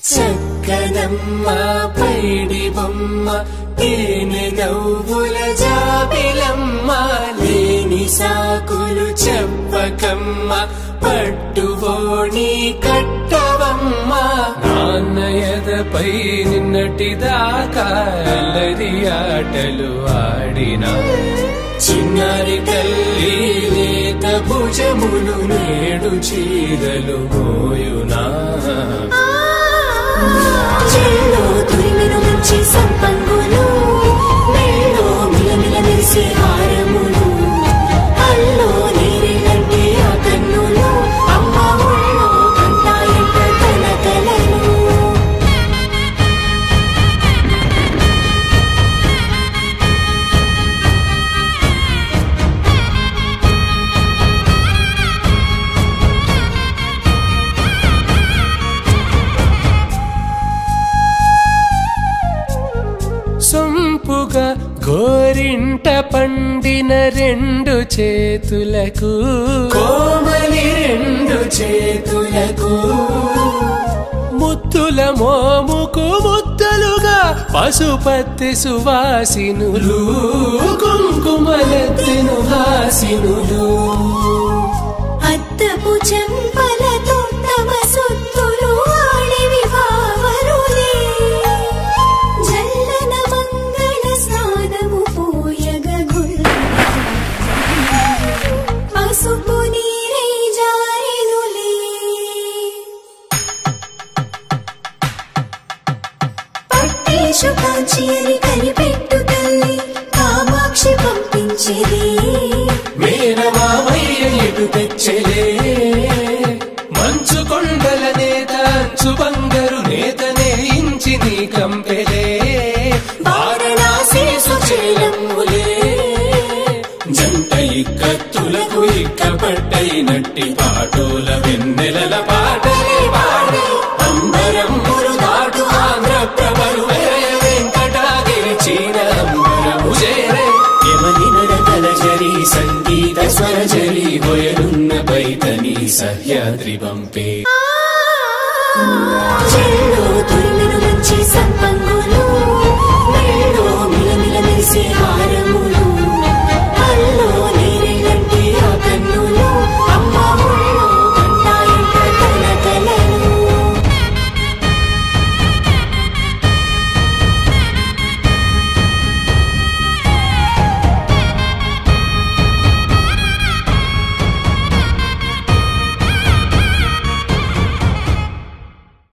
చక్కనమ్మ పైడి బొమ్మ తేనె నవ్వుల జాబిలమ్మ లేని సాకులు చెప్పకమ్మ పట్టువోణి కట్టవమ్మ నాన్నయదపై నిన్నటిదాకా అల్లరి ఆటలు ఆడినా చిన్నారి తల్లి లేత భుజములు నేడు చీరలు మోయునా చెల్లో తురిమిన మంచి సంపంగులు మెళ్ళో మిలమిల మెరిసే హారములు అల్లో నీరిలంటే ఆ కన్నులు అమ్మ ఒళ్ళో కంటాయంట తన కలలు సొంపుగా గోరింట పండిన రెండు చేతులకు కోమలి రెండు చేతులకు ముత్తుల మోముకు ముద్దలుగా పశుపత్తి సువాసినులు కుంకుమలెత్తిను హాసినులు అద్దపు చెంపలతో తమ సొత్తులు ఆడివి బావరులే జల్లన మంగళ స్నానము పోయగ గుళ్ళ పసుపు నీరై జారెనులే పట్టేషు కాంచి అని కనిపెట్టు తల్లి కామాక్షి పంపించేది మేనమామయ్య ఎటు తెచ్చలే మంచు కొండల నేత అంచు బంగారు నేత నేయించి నీ కంపెలే వారణాసి సుచేలమ్ములే జంట ఇక్కత్తులకు ఇక్కపట్టైనట్టి పాటోల వెన్నెలల పాటలే పాడే అంబరమ్ములు దాటు ఆంధ్ర ప్రభలు వెరయ వెంకటాగిరి చీర అంబరము చేరే యమని నడకల జరి సంగీత స్వర జరి హొయలున్న బైతని సహ్యాద్రి పంపే